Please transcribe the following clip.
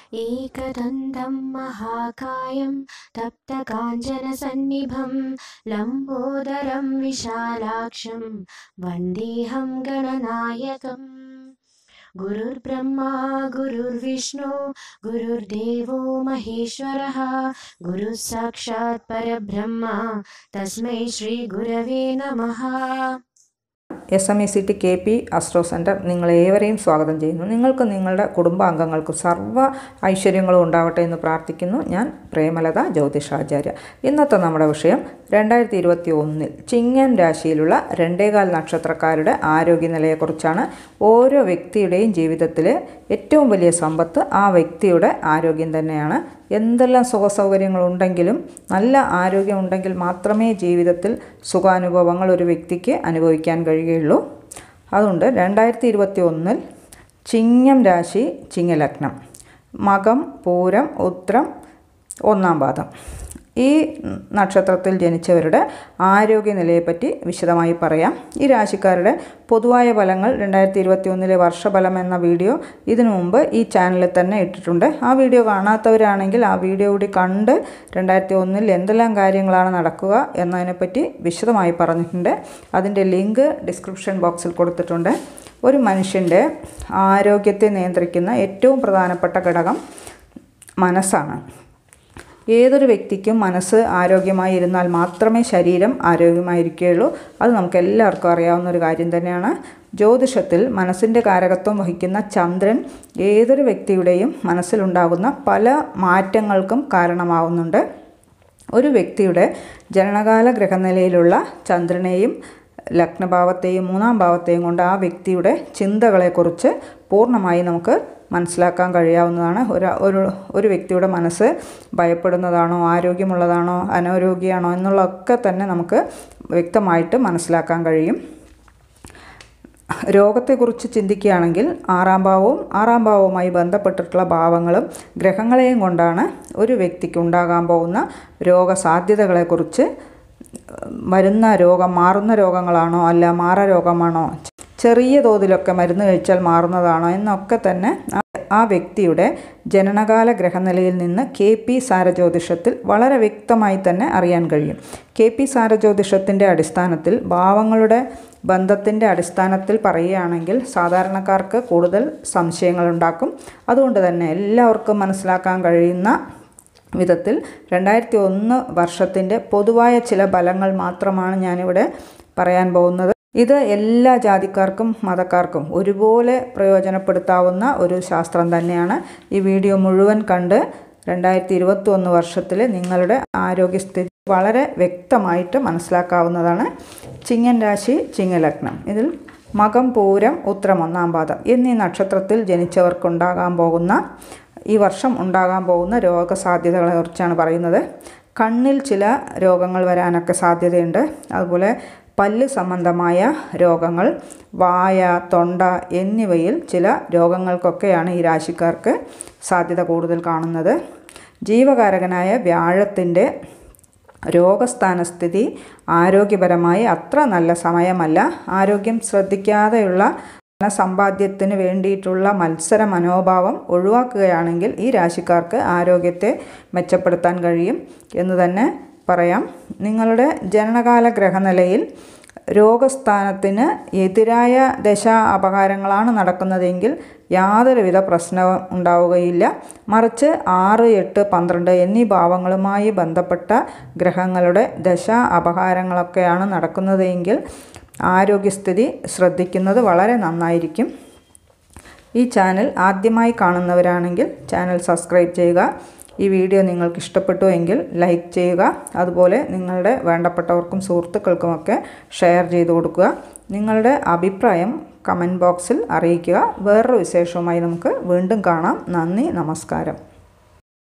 एकदन्तं महाकायं तप्तकाञ्चनसन्निभं लम्बोदरं विशालाक्षं वन्देऽहं गणनायकम् गुरुर्ब्रह्मा गुरुर्विष्णु गुरुर्देवो महेश्वरः गुरुः साक्षात् परब्रह्म तस्मै श्रीगुरवे नमः S M E C T K P astro centre നിങ്ങളേവരെയും സ്വാഗതം ചെയ്യുന്നു നിങ്ങൾക്ക് നിങ്ങളുടെ കുടുംബാംഗങ്ങൾക്ക് സർവ്വ ഐശ്വര്യങ്ങളും ഉണ്ടാവട്ടെ എന്ന് പ്രാർത്ഥിക്കുന്നു ഞാൻ പ്രേമലത ജ്യോതിഷാചാര്യ ഇന്നത്തെ നമ്മുടെ വിഷയം രണ്ടായിരത്തി ഇരുപത്തി ഒന്നിൽ ചിങ്ങൻ രാശിയിലുള്ള രണ്ടേകാൽ നക്ഷത്രക്കാരുടെ ആരോഗ്യനിലയെക്കുറിച്ചാണ് ഓരോ വ്യക്തിയുടെയും ജീവിതത്തിലെ ഏറ്റവും വലിയ സമ്പത്ത് ആ വ്യക്തിയുടെ ആരോഗ്യം തന്നെയാണ് എന്തെല്ലാം സുഖസൗകര്യങ്ങളുണ്ടെങ്കിലും നല്ല ആരോഗ്യമുണ്ടെങ്കിൽ മാത്രമേ ജീവിതത്തിൽ സുഖാനുഭവങ്ങൾ ഒരു വ്യക്തിക്ക് അനുഭവിക്കാൻ കഴിയുകയുള്ളൂ അതുകൊണ്ട് രണ്ടായിരത്തി ഇരുപത്തി ഒന്നിൽ ചിങ്ങം രാശി ചിങ്ങലഗ്നം മകം പൂരം ഉത്രം ഒന്നാം പാദം ഈ നക്ഷത്രത്തിൽ ജനിച്ചവരുടെ ആരോഗ്യനിലയെപ്പറ്റി വിശദമായി പറയാം ഈ രാശിക്കാരുടെ പൊതുവായ ഫലങ്ങൾ രണ്ടായിരത്തി ഇരുപത്തി ഒന്നിലെ വർഷഫലം എന്ന വീഡിയോ ഇതിനു മുമ്പ് ഈ ചാനലിൽ തന്നെ ഇട്ടിട്ടുണ്ട് ആ വീഡിയോ കാണാത്തവരാണെങ്കിൽ ആ വീഡിയോ കൂടി കണ്ട് രണ്ടായിരത്തി ഒന്നിൽ എന്തെല്ലാം കാര്യങ്ങളാണ് നടക്കുക എന്നതിനെപ്പറ്റി വിശദമായി പറഞ്ഞിട്ടുണ്ട് അതിൻ്റെ ലിങ്ക് ഡിസ്ക്രിപ്ഷൻ ബോക്സിൽ കൊടുത്തിട്ടുണ്ട് ഒരു മനുഷ്യൻ്റെ ആരോഗ്യത്തെ നിയന്ത്രിക്കുന്ന ഏറ്റവും പ്രധാനപ്പെട്ട ഘടകം മനസ്സാണ് ഏതൊരു വ്യക്തിക്കും മനസ്സ് ആരോഗ്യമായി ഇരുന്നാൽ മാത്രമേ ശരീരം ആരോഗ്യമായിരിക്കുകയുള്ളൂ അത് നമുക്ക് എല്ലാവർക്കും അറിയാവുന്ന ഒരു കാര്യം തന്നെയാണ് ജ്യോതിഷത്തിൽ മനസ്സിൻ്റെ കാരകത്വം വഹിക്കുന്ന ചന്ദ്രൻ ഏതൊരു വ്യക്തിയുടെയും മനസ്സിലുണ്ടാകുന്ന പല മാറ്റങ്ങൾക്കും കാരണമാവുന്നുണ്ട് ഒരു വ്യക്തിയുടെ ജനനകാല ഗ്രഹനിലയിലുള്ള ചന്ദ്രനെയും ലഗ്നഭാവത്തെയും മൂന്നാം ഭാവത്തെയും കൊണ്ട് ആ വ്യക്തിയുടെ ചിന്തകളെക്കുറിച്ച് പൂർണ്ണമായി നമുക്ക് മനസ്സിലാക്കാൻ കഴിയാവുന്നതാണ് ഒരു ഒരു ഒരു വ്യക്തിയുടെ മനസ്സ് ഭയപ്പെടുന്നതാണോ ആരോഗ്യമുള്ളതാണോ അനാരോഗ്യമാണോ എന്നുള്ളതൊക്കെ തന്നെ നമുക്ക് വ്യക്തമായിട്ട് മനസ്സിലാക്കാൻ കഴിയും രോഗത്തെക്കുറിച്ച് ചിന്തിക്കുകയാണെങ്കിൽ ആറാം ഭാവവും ആറാം ഭാവവുമായി ബന്ധപ്പെട്ടിട്ടുള്ള ഭാവങ്ങളും ഗ്രഹങ്ങളെയും കൊണ്ടാണ് ഒരു വ്യക്തിക്ക് ഉണ്ടാകാൻ പോകുന്ന രോഗസാധ്യതകളെക്കുറിച്ച് വരുന്ന രോഗം മാറുന്ന രോഗങ്ങളാണോ അല്ല മാറ രോഗമാണോ ചെറിയ തോതിലൊക്കെ മരുന്ന് കഴിച്ചാൽ മാറുന്നതാണോ എന്നൊക്കെ തന്നെ ആ വ്യക്തിയുടെ ജനനകാല ഗ്രഹനിലയിൽ നിന്ന് കെ പി സാരജ്യോതിഷത്തിൽ വളരെ വ്യക്തമായി തന്നെ അറിയാൻ കഴിയും കെ പി സാരജ്യോതിഷത്തിൻ്റെ അടിസ്ഥാനത്തിൽ ഭാവങ്ങളുടെ ബന്ധത്തിൻ്റെ അടിസ്ഥാനത്തിൽ പറയുകയാണെങ്കിൽ സാധാരണക്കാർക്ക് കൂടുതൽ സംശയങ്ങളുണ്ടാക്കും അതുകൊണ്ട് തന്നെ എല്ലാവർക്കും മനസ്സിലാക്കാൻ കഴിയുന്ന വിധത്തിൽ രണ്ടായിരത്തി ഒന്ന് വർഷത്തിൻ്റെ പൊതുവായ ചില ഫലങ്ങൾ മാത്രമാണ് ഞാനിവിടെ പറയാൻ പോകുന്നത് ഇത് എല്ലാ ജാതിക്കാർക്കും മതക്കാർക്കും ഒരുപോലെ പ്രയോജനപ്പെടുത്താവുന്ന ഒരു ശാസ്ത്രം തന്നെയാണ് ഈ വീഡിയോ മുഴുവൻ കണ്ട് രണ്ടായിരത്തി ഇരുപത്തി ഒന്ന് വർഷത്തിൽ നിങ്ങളുടെ ആരോഗ്യസ്ഥിതി വളരെ വ്യക്തമായിട്ട് മനസ്സിലാക്കാവുന്നതാണ് ചിങ്ങൻ രാശി ചിങ്ങലഗ്നം ഇതിൽ മകം പൂരം ഉത്രം ഒന്നാം പാദം എന്നീ നക്ഷത്രത്തിൽ ജനിച്ചവർക്കുണ്ടാകാൻ പോകുന്ന ഈ വർഷം ഉണ്ടാകാൻ പോകുന്ന രോഗസാധ്യതകളെ കുറിച്ചാണ് പറയുന്നത് കണ്ണിൽ ചില രോഗങ്ങൾ വരാനൊക്കെ സാധ്യതയുണ്ട് അതുപോലെ പല്ല് സംബന്ധമായ രോഗങ്ങൾ വായ തൊണ്ട എന്നിവയിൽ ചില രോഗങ്ങൾക്കൊക്കെയാണ് ഈ രാശിക്കാർക്ക് സാധ്യത കൂടുതൽ കാണുന്നത് ജീവകാരകനായ വ്യാഴത്തിൻ്റെ രോഗസ്ഥാനസ്ഥിതി ആരോഗ്യപരമായി അത്ര നല്ല സമയമല്ല ആരോഗ്യം ശ്രദ്ധിക്കാതെയുള്ള ധനസമ്പാദ്യത്തിന് വേണ്ടിയിട്ടുള്ള മത്സര മനോഭാവം ഒഴിവാക്കുകയാണെങ്കിൽ ഈ രാശിക്കാർക്ക് ആരോഗ്യത്തെ മെച്ചപ്പെടുത്താൻ കഴിയും എന്ന് തന്നെ പറയാം നിങ്ങളുടെ ജനനകാല ഗ്രഹനിലയിൽ രോഗസ്ഥാനത്തിന് എതിരായ ദശ അപകാരങ്ങളാണ് നടക്കുന്നതെങ്കിൽ യാതൊരുവിധ പ്രശ്നവും ഉണ്ടാവുകയില്ല മറിച്ച് ആറ് എട്ട് പന്ത്രണ്ട് എന്നീ ഭാവങ്ങളുമായി ബന്ധപ്പെട്ട ഗ്രഹങ്ങളുടെ ദശ അപകാരങ്ങളൊക്കെയാണ് നടക്കുന്നതെങ്കിൽ ആരോഗ്യസ്ഥിതി ശ്രദ്ധിക്കുന്നത് വളരെ നന്നായിരിക്കും ഈ ചാനൽ ആദ്യമായി കാണുന്നവരാണെങ്കിൽ ചാനൽ സബ്സ്ക്രൈബ് ചെയ്യുക ഈ വീഡിയോ നിങ്ങൾക്ക് ഇഷ്ടപ്പെട്ടു എങ്കിൽ ലൈക്ക് ചെയ്യുക അതുപോലെ നിങ്ങളുടെ വേണ്ടപ്പെട്ടവർക്കും സുഹൃത്തുക്കൾക്കുമൊക്കെ ഷെയർ ചെയ്ത് കൊടുക്കുക നിങ്ങളുടെ അഭിപ്രായം കമൻറ്റ് ബോക്സിൽ അറിയിക്കുക വേറൊരു വിശേഷവുമായി നമുക്ക് വീണ്ടും കാണാം നന്ദി നമസ്കാരം